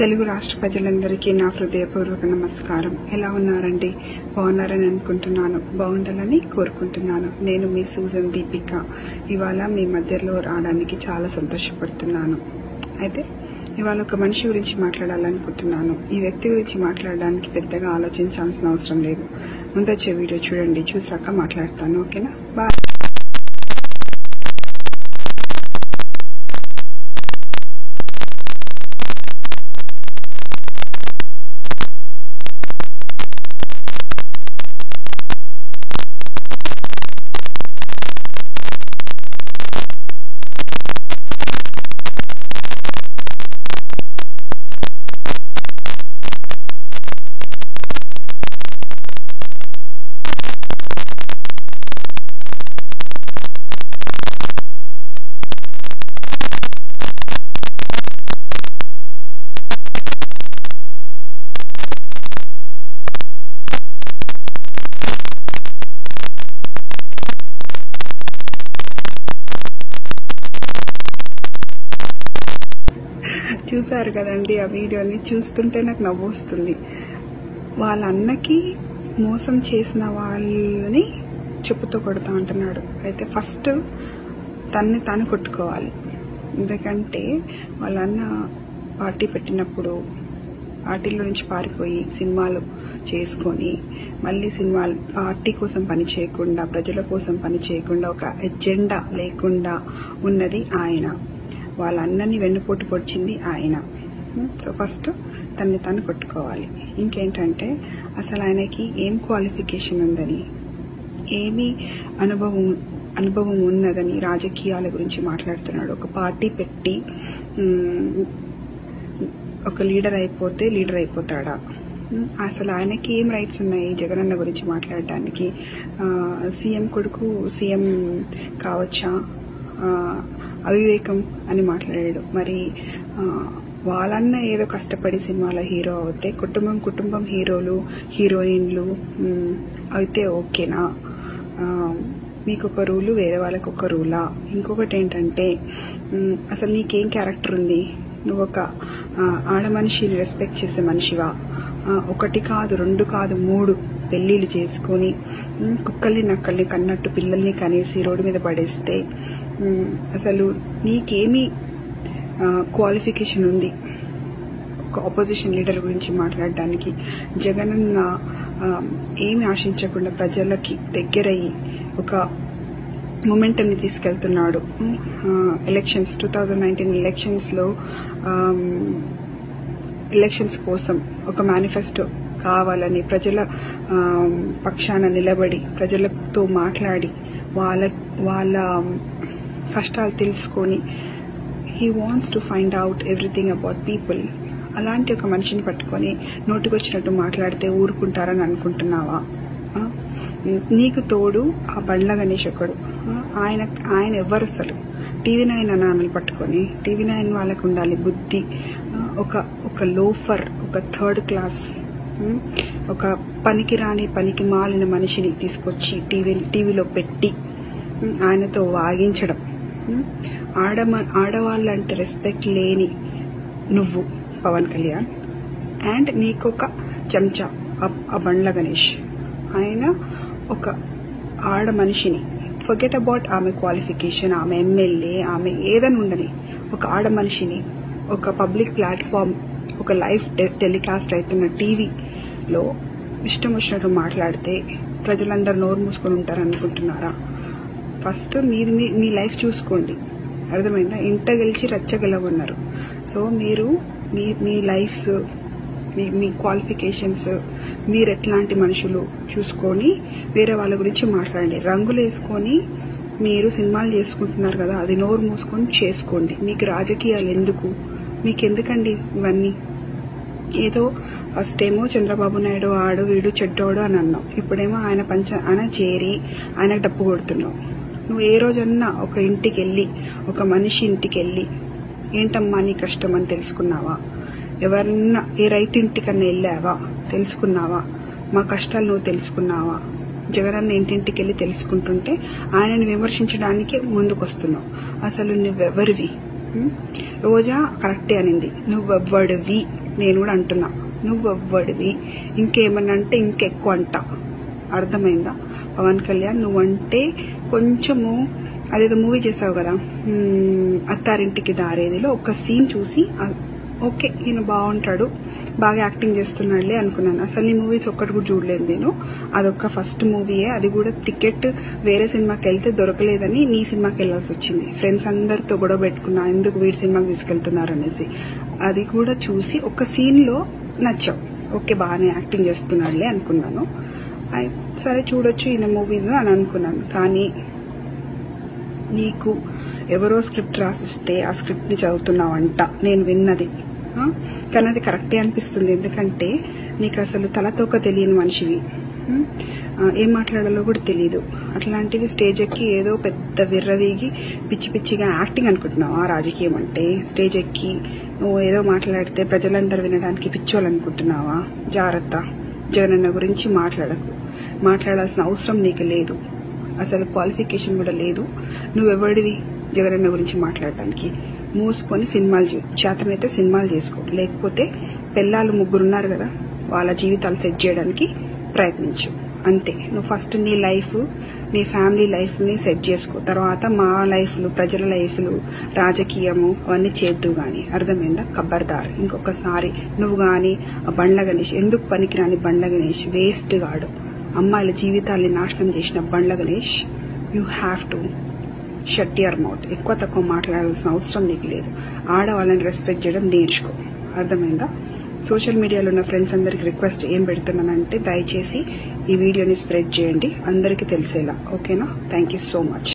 తెలుగు రాష్ట్ర ప్రజలందరికీ నా హృదయపూర్వక నమస్కారం ఎలా ఉన్నారండి బాగున్నారని అనుకుంటున్నాను బాగుండాలని కోరుకుంటున్నాను నేను మీ సూజన్ దీపిక ఇవాళ మీ మధ్యలో రావడానికి చాలా సంతోషపడుతున్నాను అయితే ఇవాళ ఒక మనిషి గురించి మాట్లాడాలనుకుంటున్నాను ఈ వ్యక్తి గురించి మాట్లాడడానికి పెద్దగా ఆలోచించాల్సిన అవసరం లేదు ముందొచ్చే వీడియో చూడండి చూసాక మాట్లాడతాను ఓకేనా బాయ్ చూసారు కదండి ఆ వీడియోని చూస్తుంటే నాకు నవ్వు వస్తుంది వాళ్ళ అన్నకి మోసం చేసిన వాళ్ళని చెప్పుతో కొడతా అంటున్నాడు అయితే ఫస్ట్ తన్ని తాను కొట్టుకోవాలి ఎందుకంటే వాళ్ళ అన్న పార్టీ పెట్టినప్పుడు పార్టీలో నుంచి పారిపోయి సినిమాలు చేసుకొని మళ్ళీ సినిమాలు పార్టీ కోసం పని చేయకుండా ప్రజల కోసం పని చేయకుండా ఒక ఎజెండా లేకుండా ఉన్నది ఆయన వాళ్ళ అన్నని వెన్నుపోటు పొడిచింది ఆయన సో ఫస్ట్ తన్ని తను కొట్టుకోవాలి ఇంకేంటంటే అసలు ఆయనకి ఏం క్వాలిఫికేషన్ ఉందని ఏమి అనుభవం అనుభవం ఉన్నదని రాజకీయాల గురించి మాట్లాడుతున్నాడు ఒక పార్టీ పెట్టి మ్, ఒక లీడర్ అయిపోతే లీడర్ అయిపోతాడా మ్, అసలు ఆయనకి ఏం రైట్స్ ఉన్నాయి జగనన్న గురించి మాట్లాడడానికి ఆ, సీఎం కొడుకు సీఎం కావచ్చా ఆ, అవివేకం అని మాట్లాడాడు మరి ఆ, వాళ్ళన్న ఏదో కష్టపడి సినిమాలో హీరో అవుతే కుటుంబం కుటుంబం హీరోలు హీరోయిన్లు మ్, అయితే ఓకేనా ఆ, మీకు ఒక రూలు వేరే వాళ్ళకి ఒక రూలా ఇంకొకటి ఏంటంటే మ్, అసలు నీకేం క్యారెక్టర్ ఉంది నువ్వు ఒక ఆ, ఆడ మనిషిని రెస్పెక్ట్ చేసే మనిషివా ఆ, ఒకటి కాదు రెండు కాదు మూడు పెళ్ళిళ్ళు చేసుకొని మ్, కుక్కల్ని నక్కల్ని కన్నట్టు పిల్లల్ని కనేసి రోడ్డు మీద పడేస్తే మ్, అసలు నీకేమి క్వాలిఫికేషన్ ఉంది ఒక ఆపోజిషన్ లీడర్ గురించి మాట్లాడడానికి జగనన్న ఆ, ఏమి ఆశించకుండా ప్రజలకి దగ్గరయ్యి ఒక మొమెంటన్ని తీసుకెళ్తున్నాడు ఎలక్షన్స్ టూ థౌజండ్ నైన్టీన్ ఎలక్షన్స్లో ఎలక్షన్స్ కోసం ఒక మేనిఫెస్టో కావాలని ప్రజల ఆ, పక్షాన నిలబడి ప్రజలతో మాట్లాడి వాళ్ళ వాళ్ళ కష్టాలు తెలుసుకొని he wants to find out everything about people అలాంటి ఒక మనిషిని పట్టుకొని నోటికొచ్చినట్టు మాట్లాడితే ఊరుకుంటారని అనుకుంటున్నావా ఆ? నీకు తోడు ఆ బండ్ల గణేష్ ఒకడు ఆ? ఆయన ఆయన ఎవరు అసలు టీవీ నైన్ అనామలు పట్టుకొని టీవీ నైన్ వాళ్ళకు ఉండాలి బుద్ధి ఆ? ఒక ఒక లోఫర్ ఒక థర్డ్ క్లాస్ ఉమ్, ఒక పనికిరాని పనికి మాలిన మనిషిని తీసుకొచ్చి టీవీ టీవీలో పెట్టి ఉమ్, ఆయనతో వాగించడం ఉమ్, ఆడమ ఆడవాళ్ళంటే రెస్పెక్ట్ లేని నువ్వు పవన్ కళ్యాణ్ అండ్ నీకొక చెంచా ఆ- ఆ బండ్ల గణేష్ ఆయన ఒక ఆడ మనిషిని ఫర్గెట్ అబౌట్ ఆమె క్వాలిఫికేషన్ ఆమె ఎమ్మెల్యే ఆమె ఏదని ఉండని ఒక ఆడ మనిషిని ఒక పబ్లిక్ ప్లాట్ఫామ్ ఒక లైవ్ టె- టెలికాస్ట్ అవుతున్న టీవీలో ఇష్టం వచ్చినట్టు మాట్లాడితే ప్రజలందరూ నోరు మూసుకొని ఉంటారు అనుకుంటున్నారా ఫస్ట్ మీది మీ మీ లైఫ్ చూసుకోండి అర్థమైందా ఇంట గెలిచి రచ్చగలవన్నారు సో మీరు మీ మీ లైఫ్స్ మీ మీ క్వాలిఫికేషన్స్ మీరు ఎట్లాంటి మనుషులు చూసుకొని వేరే వాళ్ళ గురించి మాట్లాడండి రంగులు వేసుకొని మీరు సినిమాలు చేసుకుంటున్నారు కదా అది నోరు మూసుకొని చేసుకోండి మీకు రాజకీయాలు ఎందుకు మీకు ఎందుకండి ఇవన్నీ ఏదో ఫస్ట్ ఏమో చంద్రబాబు నాయుడు ఆడు వీడు చెడ్డోడు అని అన్నావు ఇప్పుడేమో ఆయన పంచ ఆయన చేరి ఆయన డప్పు కొడుతున్నావు నువ్వు ఏ రోజన్నా ఒక ఇంటికి వెళ్ళి ఒక మనిషి ఇంటికి వెళ్ళి ఏంటమ్మా నీ కష్టం అని తెలుసుకున్నావా ఎవరన్నా ఏ రైతు ఇంటికన్నా వెళ్ళావా తెలుసుకున్నావా మా కష్టాలు నువ్వు తెలుసుకున్నావా జగనన్న ఇంటింటికి వెళ్ళి తెలుసుకుంటుంటే ఆయనని విమర్శించడానికి ముందుకొస్తున్నావు అసలు నువ్వెవరివి ఉం? రోజా కరెక్టే అనింది నువ్వెవ్వడివి నేను కూడా అంటున్నా నువ్వెవ్వడివి ఇంకేమన్నా అంటే ఇంకెక్కువ అంట అర్థమైందా పవన్ కళ్యాణ్ నువ్వంటే కొంచెము అదేదో మూవీ చేసావు కదా మ్మ్, అత్తారింటికి దారేదిలో ఒక సీన్ చూసి ఆ, ఓకే ఈయన బాగుంటాడు బాగా యాక్టింగ్ చేస్తున్నాడులే అనుకున్నాను అసలు నీ మూవీస్ ఒక్కటి కూడా చూడలేదు నేను అదొక ఫస్ట్ మూవీయే అది కూడా టికెట్ వేరే సినిమాకి వెళ్తే దొరకలేదని నీ సినిమాకి వెళ్ళాల్సి వచ్చింది ఫ్రెండ్స్ అందరితో గొడవ పెట్టుకున్నా ఎందుకు వీడి సినిమాకి తీసుకెళ్తున్నారు అనేసి అది కూడా చూసి ఒక సీన్లో నచ్చావు ఓకే బాగానే యాక్టింగ్ చేస్తున్నాడులే అనుకున్నాను అయ్- సరే చూడొచ్చు ఈయన మూవీస్ అని అనుకున్నాను కానీ నీకు ఎవరో స్క్రిప్ట్ రాసిస్తే ఆ స్క్రిప్ట్ని చదువుతున్నావంట నేను విన్నది ఆ? కానీ అది కరెక్టే అనిపిస్తుంది ఎందుకంటే నీకు అసలు తలతోక తెలియని మనిషివి ఉం? ఆ, ఏం మాట్లాడాలో కూడా తెలియదు అట్లాంటిది స్టేజ్ ఎక్కి ఏదో పెద్ద విర్రవీగి పిచ్చి పిచ్చిగా యాక్టింగ్ అనుకుంటున్నావు ఆ రాజకీయం అంటే స్టేజ్ ఎక్కి నువ్వు ఏదో మాట్లాడితే ప్రజలందరూ వినడానికి పిచ్చోళ్ళు అనుకుంటున్నావా జాగ్రత్త జగనన్న గురించి మాట్లాడకు మాట్లాడాల్సిన అవసరం నీకు లేదు అసలు క్వాలిఫికేషన్ కూడా లేదు నువ్వెవడివి జగనన్న గురించి మాట్లాడటానికి మూసుకొని సినిమాలు చూ చేతనైతే సినిమాలు చేసుకో లేకపోతే పిల్లలు ముగ్గురు ఉన్నారు కదా వాళ్ళ జీవితాలు సెట్ చేయడానికి ప్రయత్నించు అంతే నువ్వు ఫస్ట్ నీ లైఫ్ నీ ఫ్యామిలీ లైఫ్ని సెట్ చేసుకో తర్వాత మా లైఫ్లు ప్రజల లైఫ్లు రాజకీయము అవన్నీ చేద్దు గాని అర్థమైందా ఖబర్దార్ ఇంకొకసారి నువ్వు గాని ఆ బండ్ల గణేష్ ఎందుకు పనికిరాని బండ్ల గణేష్ వేస్ట్ గాడు అమ్మాయిల జీవితాల్ని నాశనం చేసిన Bandla Ganesh you have to shut your mouth ఎక్కువ తక్కువ మాట్లాడాల్సిన అవసరం నీకు లేదు ఆడవాళ్ళని రెస్పెక్ట్ చేయడం నేర్చుకో అర్థమైందా సోషల్ మీడియాలో ఉన్న ఫ్రెండ్స్ అందరికి రిక్వెస్ట్ ఏం పెడుతున్నానంటే దయచేసి ఈ వీడియోని స్ప్రెడ్ చేయండి అందరికీ తెలిసేలా ఓకేనా థ్యాంక్ యూ సో మచ్